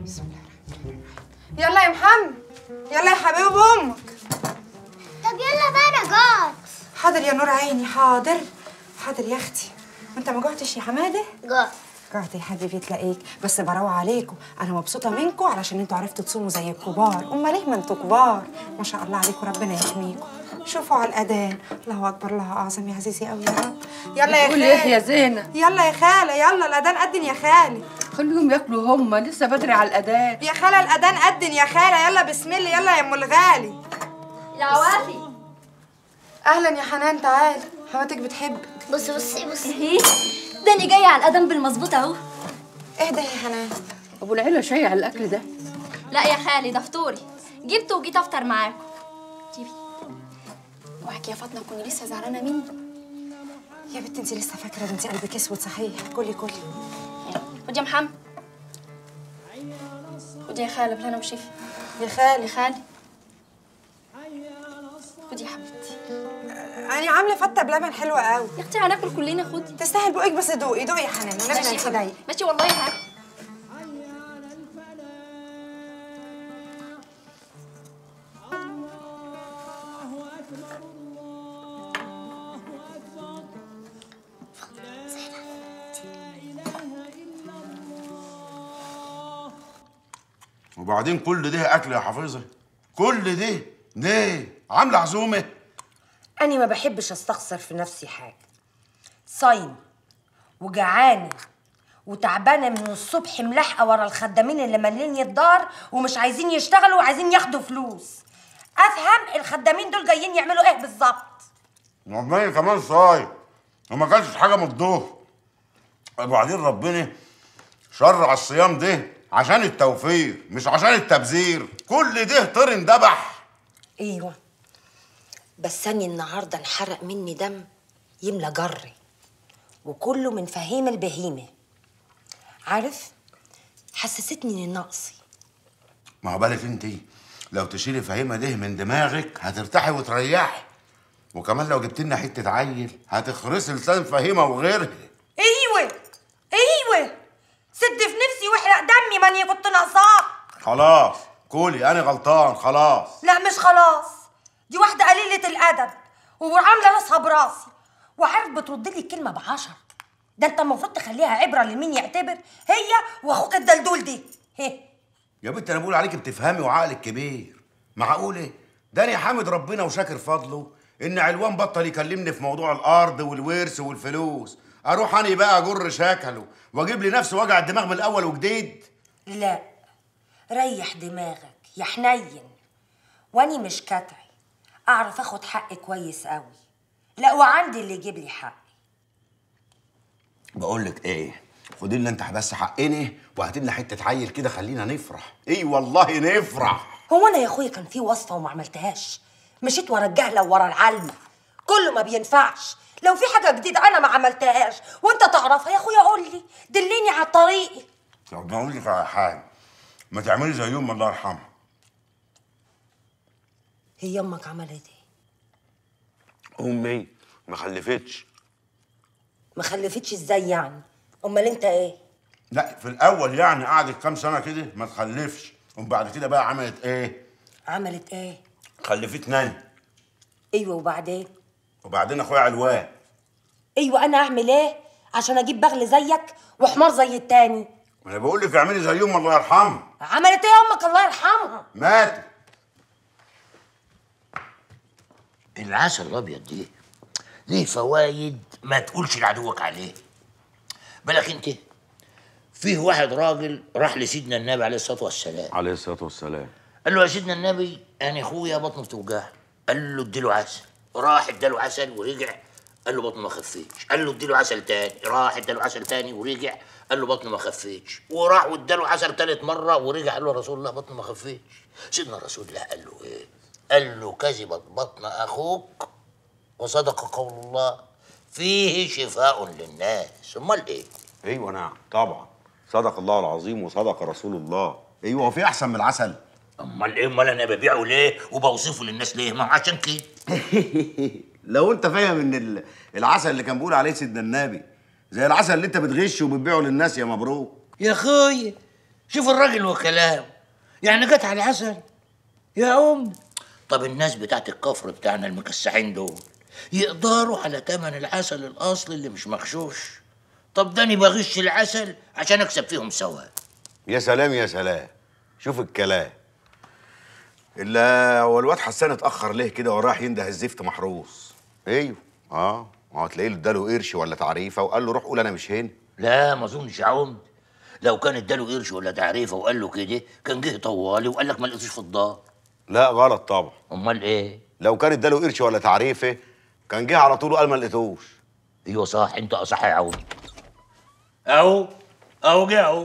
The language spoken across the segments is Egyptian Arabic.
بسم الله الرحمن الرحيم يلا يا محمد يلا يا حبيب امك طب يلا بقى انا جات حاضر يا نور عيني حاضر حاضر يا اختي وانت ما جوعتش يا حماده جات جعت يا حبيبي تلاقيك بس بروع عليكم انا مبسوطه منكم علشان انتوا عرفتوا تصوموا زي الكبار امال ليه ما انتوا كبار ما شاء الله عليكم ربنا يحميكم شوفوا على الاذان الله اكبر الله اعظم يا عزيزي قوي يا رب يلا يا بتقولي ايه خالي يا زينة يلا يا خاله يلا الاذان اذن يا خالي خليهم ياكلوا هم لسه بدري على الاذان يا خاله الاذان اذن يا خاله يلا بسم الله يلا يا ام الغالي العوافي اهلا يا حنان تعالي حماتك بتحبك بصي بصي بصي ايه ده انا جايه على القدم بالمظبوط اهو اهدى يا حنان ابو العيله شاي على الاكل ده لا يا خالي ده فطوري جبته وجيت افطر معاكم جيبي اوعك يا فاطمه تكوني لسه زعلانه مني يا بنت انت لسه فاكره ده انت قلبك اسود صحيح كلي كلي خد يا محمد خد يا خالي بالهنا وشفا يا خالي يا خالي خد يا حبيبتي انا عامله فته بلبن حلوه قوي يا اختي هناكل كلنا خدي تستاهل بقك بس دوقي دوقي يا حنان والنبي ماشي ما يا تضايقي حبيبتي ماشي والله يا حبيبتي وبعدين كل ده اكل يا حفيظه كل ده ليه عامله عزومه أنا ما بحبش أستخسر في نفسي حاجة صايمة وجعانة وتعبانة من الصبح ملاحقة ورا الخدامين اللي مالين الدار ومش عايزين يشتغلوا وعايزين ياخدوا فلوس أفهم الخدامين دول جايين يعملوا إيه بالظبط والله كمان صايم وما كانش حاجه من الظهر وبعدين ربنا شرع الصيام ده عشان التوفير مش عشان التبذير كل ده طير اندبح أيوة بس أنا النهاردة انحرق مني دم يملى جري وكله من فهيم البهيمة عارف حسستني إني ناقصي ما هو بالك انت لو تشيلي فهيمه ده من دماغك هترتاحي وتريحي وكمان لو جبت لنا حته عيل هتخرسي لسان فهيمه وغيرها ايوه ايوه سد في نفسي واحرق دمي ماني كنت ناقصاك خلاص كولي انا غلطان خلاص لا مش خلاص دي واحده قليله الادب وعامله راسها براسي وعارف بترد لي الكلمه بعشر ده انت المفروض تخليها عبره لمين يعتبر هي واخوك الدلدول دي هي يا بنت انا بقول عليك بتفهمي وعقلك كبير معقوله ده انا حامد ربنا وشاكر فضله ان علوان بطل يكلمني في موضوع الارض والورث والفلوس اروح انا بقى اجر شكله واجيب لي نفسي وجع الدماغ من الاول وجديد لا ريح دماغك يا حنين واني مش كتعي اعرف اخد حقي كويس قوي لا وعندي اللي يجيب لي حقي بقول لك ايه خدي لنا انت بس حقني وهات لنا حته عيل كده خلينا نفرح اي والله نفرح هو انا يا اخويا كان في وصفه وما عملتهاش مشيت ورا الجهله وورا العلمه كله ما بينفعش لو في حاجه جديده انا ما عملتهاش وانت تعرفها يا اخويا قول لي دليني على الطريق طب اقول لك على حاجه ما تعملي زي يوم الله يرحمها هي امك عملت ايه امي ما خلفتش ما خلفتش ازاي يعني امال انت ايه لا في الاول يعني قعدت كام سنه كده ما تخلفش وبعد كده بقى عملت ايه عملت ايه خلفتني انا ايوه وبعدين وبعدين اخويا علوان ايوه انا اعمل ايه عشان اجيب بغل زيك وحمار زي التاني ما انا بقول لك اعملي زي يوم الله يرحمها عملت ايه امك الله يرحمها ماتت العسل الابيض دي ليه فوايد ما تقولش لعدوك عليه بالك انت فيه واحد راجل راح لسيدنا النبي عليه الصلاه والسلام عليه الصلاة والسلام قال له يا سيدنا النبي انا اخويا بطنه بتوجعني قال له اديله عسل راح اداله عسل ورجع قال له بطنه ما خفتش قال له اديله عسل تاني راح اداله عسل تاني ورجع قال له بطنه ما خفتش وراح واداله عسل تالت مره ورجع قال له يا رسول الله بطنه ما خفتش سيدنا رسول الله قال له ايه قال له كذبت بطن اخوك وصدق قول الله فيه شفاء للناس امال ايه ايوه نعم طبعا صدق الله العظيم وصدق رسول الله ايوه وفي احسن من العسل امال ايه امال انا ببيعه ليه وبوصفه للناس ليه ما هو عشان كده لو انت فاهم ان ال- العسل اللي كان بيقول عليه سيدنا النبي زي العسل اللي انت بتغشه وبتبيعه للناس يا مبروك يا اخويا شوف الراجل وكلام يعني جت على العسل يا ام طب الناس بتاعت الكفر بتاعنا المكسحين دول يقدروا على تمن العسل الاصلي اللي مش مغشوش طب ده انا بغش العسل عشان اكسب فيهم سوا يا سلام يا سلام شوف الكلام الا هو الواد حسان اتاخر ليه كده وراح ينده الزفت محروس ايوه اه ما هو تلاقيه اداله قرش ولا تعريفه وقال له روح قول انا مش هنا لا ما اظنش يا عمد لو كان اداله قرش ولا تعريفه وقال له كده كان جه طوالي وقال لك ما لقيتوش في الدار لا غلط طبعا امال ايه لو كان اداله قرش ولا تعريفه كان جه على طول وقال ما لقيتوش ايوه صح انت اصح يا عمد اهو اهو جه اهو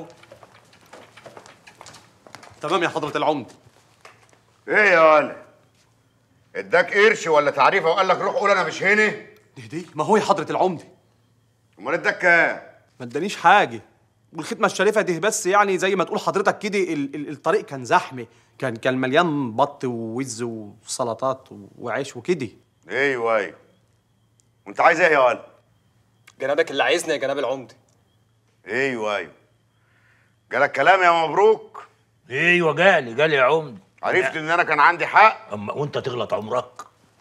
تمام يا حضرة العمد ايه يا ولا اداك قرش ولا تعريفه وقال لك روح قول انا مش هنا دي دي ما هو يا حضرة العمدة امال اداك كام ما ادانيش حاجة والختمة الشريفة دي بس يعني زي ما تقول حضرتك كده ال- ال- الطريق كان زحمة كان كان مليان بط ووز وسلطات وعيش وكده ايوه ايوه وانت عايز ايه يا ولا جنابك اللي عايزنا يا جناب العمدة ايوه ايوه جالك كلام يا مبروك ايوه جالي جالي يا عمد عرفت ان انا كان عندي حق اما وانت تغلط عمرك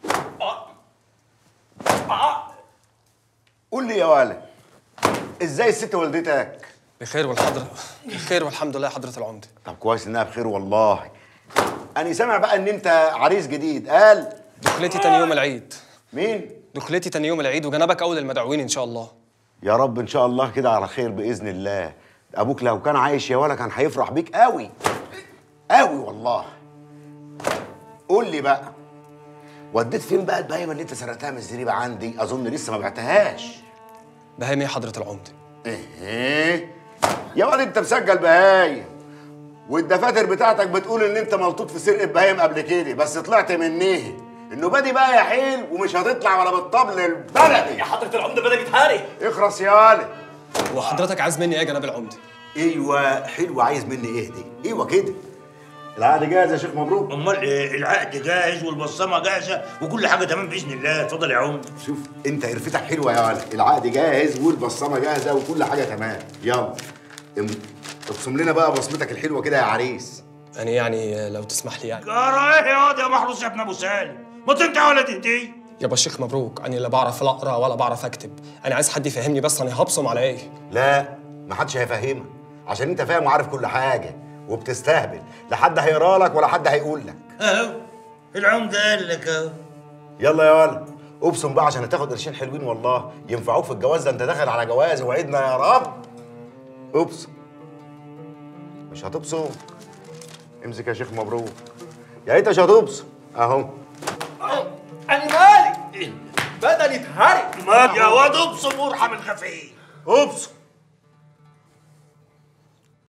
قول لي يا ولا ازاي الست والدتك بخير والحضرة بخير والحمد لله يا حضرة العمدة طب كويس انها بخير والله انا سامع بقى ان انت عريس جديد قال دخلتي تاني يوم العيد مين دخلتي تاني يوم العيد وجنابك اول المدعوين ان شاء الله يا رب ان شاء الله كده على خير باذن الله ابوك لو كان عايش يا ولا كان هيفرح بيك قوي قوي والله قول لي بقى وديت فين بقى البهايم اللي انت سرقتها من الزريبه عندي اظن لسه ما بعتهاش بهايم يا حضرة العمدة ايه يا واد انت مسجل بهايم والدفاتر بتاعتك بتقول ان انت ملطوط في سرقه بهايم قبل كده بس طلعت منيه انه بادي بقى يا حيل ومش هتطلع ولا بالطبل البلدي يا حضرة العمدة بدأ بيتهاري اخرس يا ولد وحضرتك عايز مني ايه يا جناب العمدة ايوه حلو عايز مني ايه دي ايوه كده العقد جاهز يا شيخ مبروك امال ايه العقد جاهز والبصمه جاهزه وكل حاجه تمام باذن الله اتفضل يا عمد شوف انت قرفتك حلوه يا ولد العقد جاهز والبصمه جاهزه وكل حاجه تمام يلا ام- ابصم لنا بقى بصمتك الحلوه كده يا عريس يعني يعني لو تسمح لي يعني جرى ايه يا واد يا محروس يا ابن ابو سالم ما تنتهي ولا تهدي يا الشيخ مبروك انا لا بعرف لا اقرا ولا بعرف اكتب انا عايز حد يفهمني بس انا هبصم على ايه لا ما حدش هيفهمك عشان انت فاهم وعارف كل حاجه وبتستهبل لا حد هيقرا لك ولا حد هيقول لك اهو العمده قال لك اهو يلا يا ولد ابصم بقى عشان هتاخد قرشين حلوين والله ينفعوك في الجواز ده انت داخل على جواز وعدنا يا رب ابصم مش هتبصم امسك يا شيخ مبروك يا ريت مش هتبصم اهو انا مالي بدل يتهاري ما يا واد ابصم وارحم الخفيف ابصم